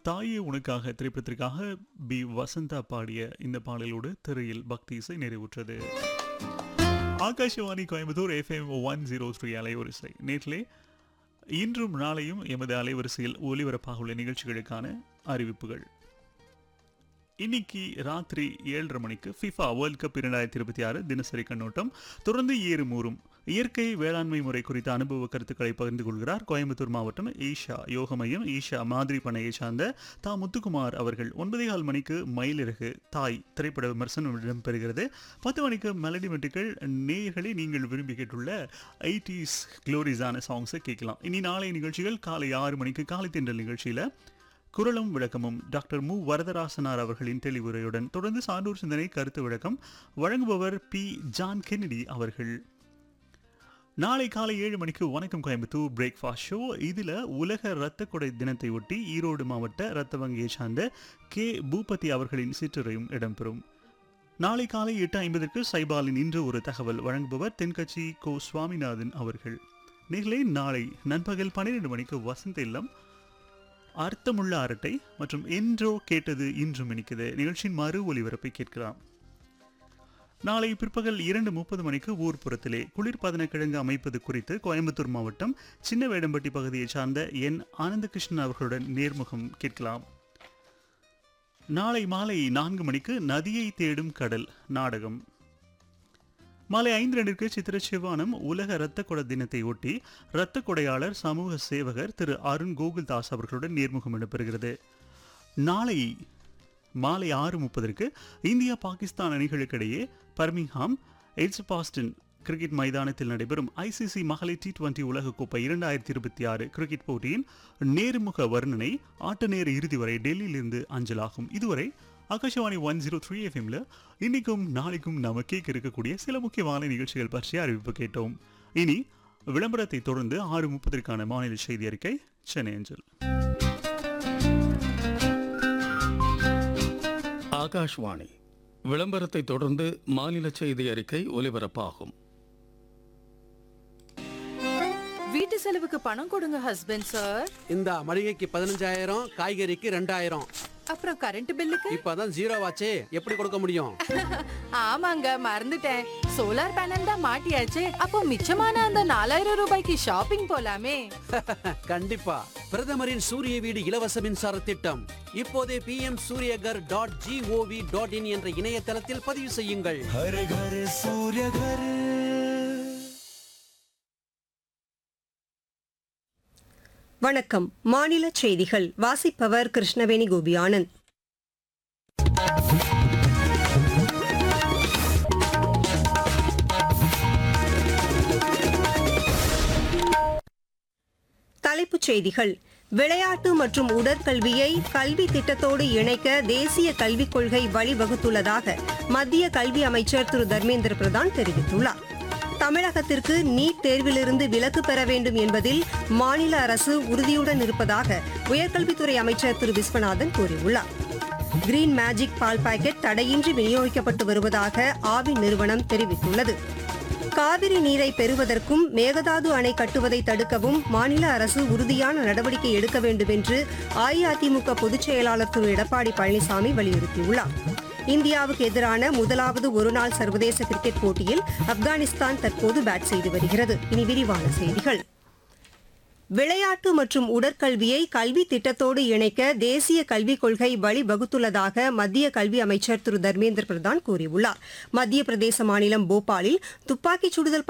தாயே உனக்காக திரைப்படத்திற்காக பி வசந்தா பாடிய இந்த பாடலோடு திரையில் பக்தி இசை நிறைவுற்றது Akashvani Coimbatore FM one zero three அலைவரிசை நேற்றிலே இன்றும் நாளையும் எமது அலைவரிசையில் ஒலிபரப்பாக உள்ள நிகழ்ச்சிகளுக்கான அறிவிப்புகள் இன்னைக்கு ராத்திரி ஏழரை மணிக்கு ஃபிஃபா வேர்ல்ட் கப் இரண்டாயிரத்தி இருபத்தி ஆறு தினசரி கண்ணோட்டம் தொடர்ந்து ஏறுமூறும் இயற்கை வேளாண்மை முறை குறித்த அனுபவ கருத்துக்களை பகிர்ந்து கொள்கிறார் கோயம்புத்தூர் மாவட்டம் ஈஷா யோக மையம் ஈஷா மாதிரி பண்ணையை சார்ந்த தா முத்துக்குமார் அவர்கள் ஒன்பதே கால் மணிக்கு மயிலிறகு தாய் திரைப்பட விமர்சனம் இடம்பெறுகிறது பத்து மணிக்கு மெலடி மெட்டுக்கள் நேயர்களை நீங்கள் விரும்பி கேட்டுள்ள எயிட்டிஸ் க்ளோரிஸான சாங்ஸை கேட்கலாம் இனி நாளைய நிகழ்ச்சிகள் காலை ஆறு மணிக்கு காலை தென்றல் நிகழ்ச்சியில் குரலும் விளக்கமும் டாக்டர் மு வரதராசனார் அவர்களின் தெளிவுரையுடன் தொடர்ந்து சான்றோர் சிந்தனை கருத்து விளக்கம் வழங்குபவர் பி ஜான் கென்னடி அவர்கள் நாளை காலை ஏழு மணிக்கு வணக்கம் கோயம்புத்தூர் பிரேக்ஃபாஸ்ட் ஷோ இதில் உலக இரத்த கொடை தினத்தை ஒட்டி ஈரோடு மாவட்ட இரத்த வங்கியை சார்ந்த கே பூபதி அவர்களின் சிற்றுரையும் இடம்பெறும் நாளை காலை எட்டு ஐம்பதற்கு சைபாலின் இன்று ஒரு தகவல் வழங்குபவர் தென்கட்சி கோ சுவாமிநாதன் அவர்கள் நேர்களே நாளை நண்பகல் பன்னிரெண்டு மணிக்கு வசந்த இல்லம் அர்த்தமுள்ள அரட்டை மற்றும் என்றோ கேட்டது இன்றும் இனிக்குது நிகழ்ச்சியின் மறு ஒலிபரப்பை கேட்கலாம் நாளை பிற்பகல் இரண்டு முப்பது மணிக்கு ஊர்ப்புறத்திலே குளிர்பதன கிழங்கு அமைப்பது குறித்து கோயம்புத்தூர் மாவட்டம் சின்ன வேடம்பட்டி பகுதியைச் சார்ந்த என் ஆனந்தகிருஷ்ணன் அவர்களுடன் நேர்முகம் கேட்கலாம் நாளை மாலை நான்கு மணிக்கு நதியை தேடும் கடல் நாடகம் மாலை ஐந்து ரெண்டிற்கு சித்திர சிவானம் உலக இரத்த கொடை தினத்தை ஒட்டி இரத்த கொடையாளர் சமூக சேவகர் திரு அருண் கோகுல்தாஸ் அவர்களுடன் நேர்முகம் இடம்பெறுகிறது நாளை மாலை ஆறு முப்பதற்கு இந்தியா பாகிஸ்தான் அணிகளுக்கிடையே பர்மிங்ஹாம் எட்ஸ் பாஸ்டன் கிரிக்கெட் மைதானத்தில் நடைபெறும் ஐசிசி மகளிர் டி டுவெண்டி உலகக்கோப்பை இரண்டாயிரத்தி இருபத்தி ஆறு கிரிக்கெட் போட்டியின் நேர்முக வர்ணனை ஆட்ட நேர இறுதி வரை டெல்லியிலிருந்து அஞ்சலாகும் இதுவரை ஆகாஷவாணி ஒன் ஜீரோ த்ரீ எஃப்எம்ல இன்னைக்கும் நாளைக்கும் நாம கேட்க இருக்கக்கூடிய சில முக்கியமான நிகழ்ச்சிகள் பற்றிய அறிவிப்பு கேட்டோம் இனி விளம்பரத்தை தொடர்ந்து ஆறு முப்பதற்கான மாநில செய்தி அறிக்கை சென்னை அஞ்சல் ஆகாஷ்வாணி விளம்பரத்தை தொடர்ந்து மாநில செய்தி அறிக்கை ஒலிபரப்பாகும் வீட்டு செலவுக்கு பணம் கொடுங்க ஹஸ்பண்ட் சார் இந்த மளிகைக்கு பதினஞ்சாயிரம் காய்கறிக்கு ரெண்டாயிரம் அப்புறம் கரண்ட் பில்லுக்கு இப்பதான் ஜீரோ ஆச்சே எப்படி கொடுக்க முடியும் ஆமாங்க மறந்துட்டேன் சோலார் பேனல் தான் மாட்டியாச்சு அப்போ மிச்சமான அந்த நாலாயிரம் ரூபாய்க்கு ஷாப்பிங் போலாமே கண்டிப்பா பிரதமரின் சூரிய வீடு இலவச மின்சார திட்டம் இப்போதே P M Suryaghar dot gov dot in என்ற இணையதளத்தில் பதிவு செய்யுங்கள் வணக்கம் மாநில செய்திகள் வாசிப்பவர் கிருஷ்ணவேணி கோபியானந்த் தலைப்புச் செய்திகள் விளையாட்டு மற்றும் உடற்கல்வியை கல்வி திட்டத்தோடு இணைக்க தேசிய கல்விக் கொள்கை வழிவகுத்துள்ளதாக மத்திய கல்வி அமைச்சர் திரு தர்மேந்திர பிரதான் தெரிவித்துள்ளார் தமிழகத்திற்கு நீட் தேர்விலிருந்து விலக்கு பெற வேண்டும் என்பதில் மாநில அரசு உறுதியுடன் இருப்பதாக உயர்கல்வித்துறை அமைச்சர் திரு விஸ்வநாதன் கூறியுள்ளார் கிரீன் மேஜிக் பால் பாக்கெட் தடையின்றி விநியோகிக்கப்பட்டு வருவதாக ஆவி நிறுவனம் தெரிவித்துள்ளது காவிரி நீரை பெறுவதற்கும் மேகதாது அணை கட்டுவதை தடுக்கவும் மாநில அரசு உறுதியான நடவடிக்கை எடுக்க வேண்டும் என்று அஇஅதிமுக பொதுச் செயலாளர் திரு எடப்பாடி பழனிசாமி வலியுறுத்தியுள்ளார் இந்தியாவுக்கு எதிரான முதலாவது ஒருநாள் சர்வதேச கிரிக்கெட் போட்டியில் ஆப்கானிஸ்தான் தற்போது பேட் செய்து வருகிறது இனி விரிவான செய்திகள் விளையாட்டு மற்றும் உடற்கல்வியை கல்வி திட்டத்தோடு இணைக்க தேசிய கல்விக் கொள்கை வழிவகுத்துள்ளதாக மத்திய கல்வி அமைச்சர் திரு தர்மேந்திர பிரதான் கூறியுள்ளார் மத்திய பிரதேச மாநிலம் போபாலில் துப்பாக்கிச் சுடுதல்